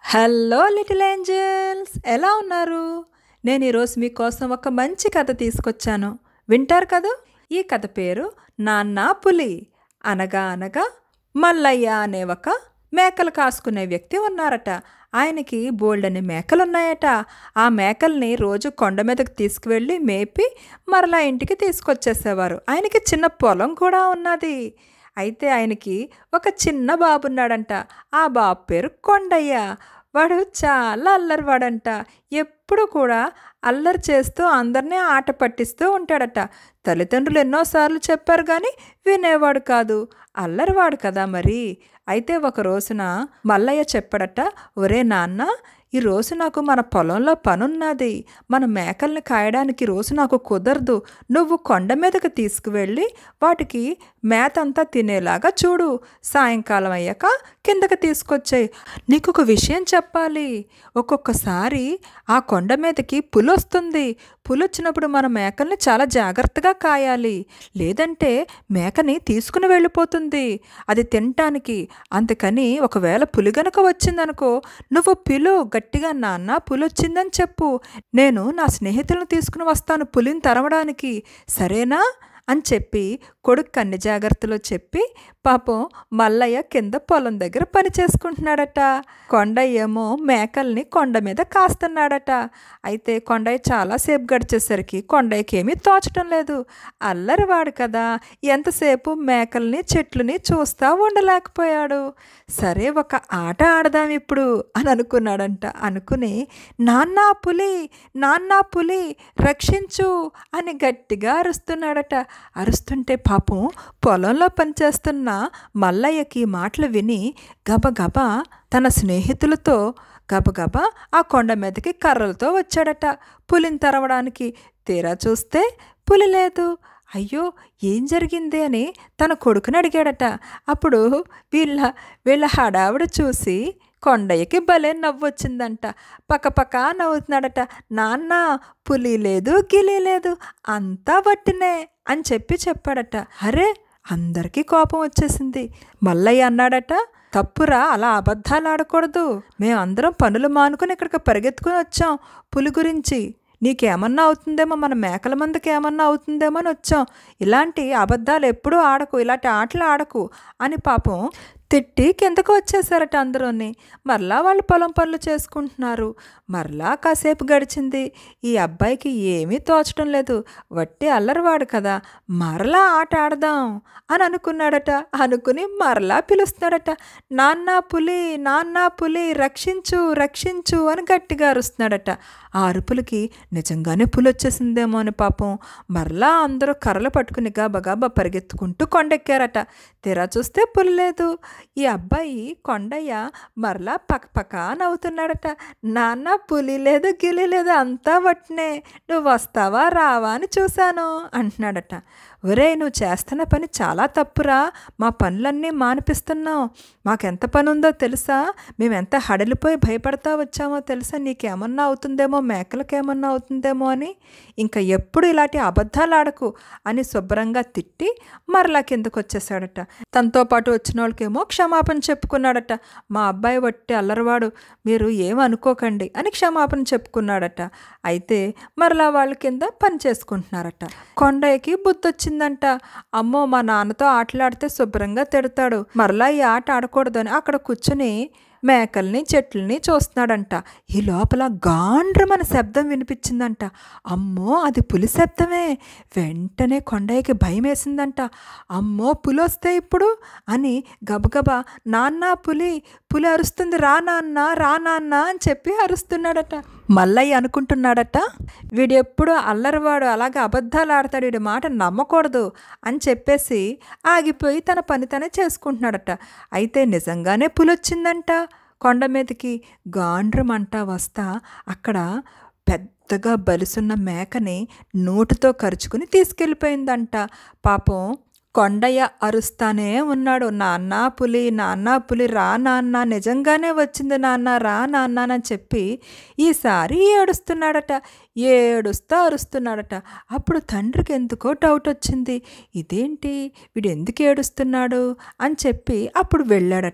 hello little angels ఎలా ఉన్నారు నేను ఈరోజు మీకోసం ఒక మంచి కథ తీసుకొచ్చాను వింటారు కదా ఈ కథ పేరు నాన్న పులి అనగా అనగా మల్లయ్య అనే ఒక మేకలు కాసుకునే వ్యక్తి ఉన్నారట ఆయనకి బోల్డని మేకలున్నాయట ఆ మేకల్ని రోజు కొండ మీదకి తీసుకువెళ్ళి మేపి మరలా ఇంటికి తీసుకొచ్చేసేవారు ఆయనకి చిన్న పొలం కూడా ఉన్నది అయితే ఆయనకి ఒక చిన్న బాబున్నాడంట ఆ బాబు పేరు కొండయ్య వాడు చాలా అల్లరివాడంట ఎప్పుడు కూడా అల్లరి చేస్తూ అందరినీ ఆట పట్టిస్తూ ఉంటాడట తల్లిదండ్రులు ఎన్నోసార్లు చెప్పారు కానీ వినేవాడు కాదు అల్లరివాడు కదా మరి అయితే ఒక రోజున మల్లయ్య చెప్పాడట ఒరే నాన్న ఈ రోజు నాకు మన పొలంలో పనున్నది మన మేకల్ని కాయడానికి రోజు నాకు కుదరదు నువ్వు కొండ మీదకి తీసుకువెళ్ళి వాటికి మేత అంతా తినేలాగా చూడు సాయంకాలం అయ్యాక కిందకి తీసుకొచ్చాయి నీకు ఒక విషయం చెప్పాలి ఒక్కొక్కసారి ఆ కొండ మీదకి పులి వస్తుంది పులి వచ్చినప్పుడు మన మేకల్ని చాలా జాగ్రత్తగా కాయాలి లేదంటే మేకని తీసుకుని వెళ్ళిపోతుంది అది తినటానికి అందుకని ఒకవేళ పులి గనక వచ్చిందనుకో నువ్వు పిలు గట్టిగా నాన్న పులి వచ్చిందని చెప్పు నేను నా స్నేహితులను తీసుకుని వస్తాను పులిని తరవడానికి సరేనా అని చెప్పి కొడుకు అన్ని జాగ్రత్తలు చెప్పి పాపం మల్లయ్య కింద పొలం దగ్గర పని చేసుకుంటున్నాడట కొండయ్య ఏమో మేకల్ని కొండ మీద కాస్తున్నాడట అయితే కొండయ్య చాలాసేపు గడిచేసరికి కొండయ్యకి ఏమీ తోచటం లేదు అల్లరివాడు కదా ఎంతసేపు మేకల్ని చెట్లని చూస్తా ఉండలేకపోయాడు సరే ఒక ఆట ఆడదాం ఇప్పుడు అని అనుకున్నాడంట అనుకుని నాన్న పులి నాన్న పులి రక్షించు అని గట్టిగా అరుస్తున్నాడట అరుస్తుంటే పాపం పొలంలో పనిచేస్తున్న మల్లయ్యకి మాటలు విని గబగబా తన స్నేహితులతో గబగబా ఆ కొండ మీదకి కర్రలతో వచ్చాడట పులిని తరవడానికి తీరా చూస్తే పులి లేదు అయ్యో ఏం జరిగింది అని తన కొడుకుని అడిగాడట అప్పుడు వీళ్ళ వీళ్ళ హడావిడ చూసి కొండయ్యకి భలే నవ్వొచ్చిందంట పక్కపక్క నవ్వుతున్నాడట నాన్న పులి లేదు గిలి లేదు అంతా వట్టినే అని చెప్పి చెప్పాడట అరే అందరికీ కోపం వచ్చేసింది మల్లయ్య అన్నాడట తప్పురా అలా అబద్ధాలు ఆడకూడదు మేమందరం పనులు మానుకుని ఇక్కడికి పరిగెత్తుకుని వచ్చాం పులి గురించి నీకేమన్నా అవుతుందేమో మన మేకల మందికి ఏమన్నా అవుతుందేమో అని వచ్చాం ఇలాంటి అబద్ధాలు ఎప్పుడూ ఆడకు ఇలాంటి ఆటలు ఆడకు అని పాపం తిట్టి కిందకు వచ్చేసారట అందరూని మరలా వాళ్ళు పొలం పనులు చేసుకుంటున్నారు మరలా కాసేపు గడిచింది ఈ అబ్బాయికి ఏమీ తోచడం లేదు వట్టి అల్లరివాడు కదా మరలా ఆట ఆడదాం అని అనుకున్నాడట అనుకుని మరలా పిలుస్తున్నాడట నాన్న పులి నాన్న పులి రక్షించు రక్షించు అని గట్టిగా అరుస్తున్నాడట ఆ అరుపులకి నిజంగానే పులి వచ్చేసిందేమో అని పాపం మరలా అందరూ కర్రలు పట్టుకుని గబగబా పరిగెత్తుకుంటూ కొండెక్కారట తీరా చూస్తే పులి లేదు ఈ అబ్బాయి కొండయ్య మరలా పక్కపక్క నవ్వుతున్నాడట నాన్న పులి లేదు గిలి లేదు అంతా వట్నే నువ్వు వస్తావా రావా అని చూశాను అంటున్నాడట ఒరే నువ్వు చేస్తున్న పని చాలా తప్పురా మా పనులన్నీ మానిపిస్తున్నావు మాకెంత పని ఉందో తెలుసా మేము ఎంత హడలిపోయి భయపడతా వచ్చామో తెలుసా నీకేమన్నా అవుతుందేమో మేకలకేమన్నా అవుతుందేమో అని ఇంకా ఎప్పుడు ఇలాంటి అబద్ధాలు ఆడకు అని శుభ్రంగా తిట్టి మరలా కిందకు వచ్చేసాడట తనతో పాటు వచ్చిన వాళ్ళకేమో క్షమాపణ చెప్పుకున్నాడట మా అబ్బాయి వట్టి అల్లరివాడు మీరు ఏమనుకోకండి అని క్షమాపణ చెప్పుకున్నాడట అయితే మరలా వాళ్ళ కింద పని చేసుకుంటున్నారట కొండయ్యకి బుద్ధొచ్చిందంట అమ్మో మా నాన్నతో ఆటలాడితే శుభ్రంగా తిడతాడు మరలా ఈ ఆట ఆడకూడదు అని అక్కడ కూర్చుని మేకల్ని చెట్లని చూస్తున్నాడంట ఈ లోపల గాండ్రమన శబ్దం వినిపించిందంట అమ్మో అది పులి శబ్దమే వెంటనే కొండయ్యకి భయం వేసిందంట అమ్మో పులి వస్తే ఇప్పుడు అని గబగబా నాన్న పులి పులి అరుస్తుంది రా నాన్న రా నాన్న అని చెప్పి అరుస్తున్నాడట మల్లయ్య అనుకుంటున్నాడట వీడెప్పుడు అల్లరివాడు అలాగే అబద్ధాలు ఆడతాడు వీడి మాట నమ్మకూడదు అని చెప్పేసి ఆగిపోయి తన పని తనే చేసుకుంటున్నాడట అయితే నిజంగానే పులొచ్చిందంట కొండ మీదకి గాండ్రమంట వస్తా అక్కడ పెద్దగా బలిసున్న మేకని నోటితో కరుచుకుని తీసుకెళ్ళిపోయిందంట పాపం కొండయ్య అరుస్తానే ఉన్నాడు నాన్న పులి నాన్న పులి రా నాన్న నిజంగానే వచ్చింది నాన్న రా నాన్న అని చెప్పి ఈసారి ఏడుస్తున్నాడట ఏడుస్తా అరుస్తున్నాడట అప్పుడు తండ్రికి ఎందుకో డౌట్ వచ్చింది ఇదేంటి వీడు ఎందుకు ఏడుస్తున్నాడు అని చెప్పి అప్పుడు వెళ్ళాడట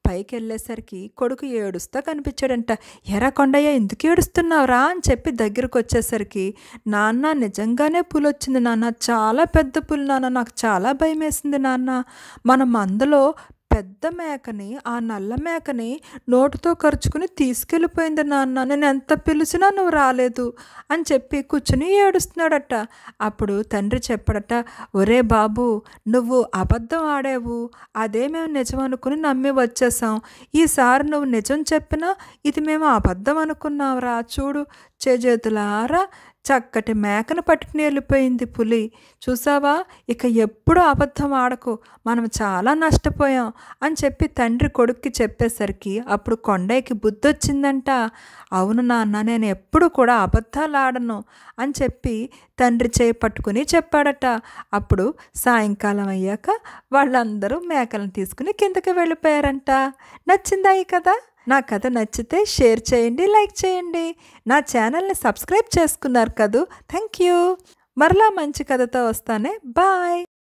పైకి వెళ్ళేసరికి కొడుకు ఏడుస్తా కనిపించాడంట ఎరా కొండయ్య ఎందుకు ఏడుస్తున్నావురా అని చెప్పి దగ్గరకు వచ్చేసరికి నాన్న నిజంగానే పులి వచ్చింది నాన్న చాలా పెద్ద పులి నాన్న నాకు చాలా భయం వేసింది నాన్న మనం అందులో పెద్ద మేకని ఆ నల్ల మేకని నోటుతో ఖర్చుకుని తీసుకెళ్ళిపోయింది నాన్న నేను ఎంత పిలిచినా నువ్వు రాలేదు అని చెప్పి కూర్చుని ఏడుస్తున్నాడట అప్పుడు తండ్రి చెప్పడట ఒరే బాబు నువ్వు అబద్ధం ఆడావు అదే మేము నిజం అనుకుని నమ్మి వచ్చేసాం ఈసారి నువ్వు నిజం చెప్పినా ఇది మేము అబద్ధం అనుకున్నావురా చూడు చేజేతులారా చక్కటి మేకను పట్టుకుని వెళ్ళిపోయింది పులి చూసావా ఇక ఎప్పుడు అబద్ధం ఆడకు మనం చాలా నష్టపోయాం అని చెప్పి తండ్రి కొడుక్కి చెప్పేసరికి అప్పుడు కొండయ్యకి బుద్ధి వచ్చిందంట అవును నాన్న నేను ఎప్పుడు కూడా అబద్ధాలు ఆడను అని చెప్పి తండ్రి చేయి పట్టుకుని చెప్పాడట అప్పుడు సాయంకాలం అయ్యాక వాళ్ళందరూ మేకలను తీసుకుని కిందకి వెళ్ళిపోయారంట నచ్చిందా ఈ కదా నా కథ నచ్చితే షేర్ చేయండి లైక్ చేయండి నా ఛానల్ని సబ్స్క్రైబ్ చేసుకున్నారు కదూ థ్యాంక్ యూ మరలా మంచి కథతో వస్తానే బాయ్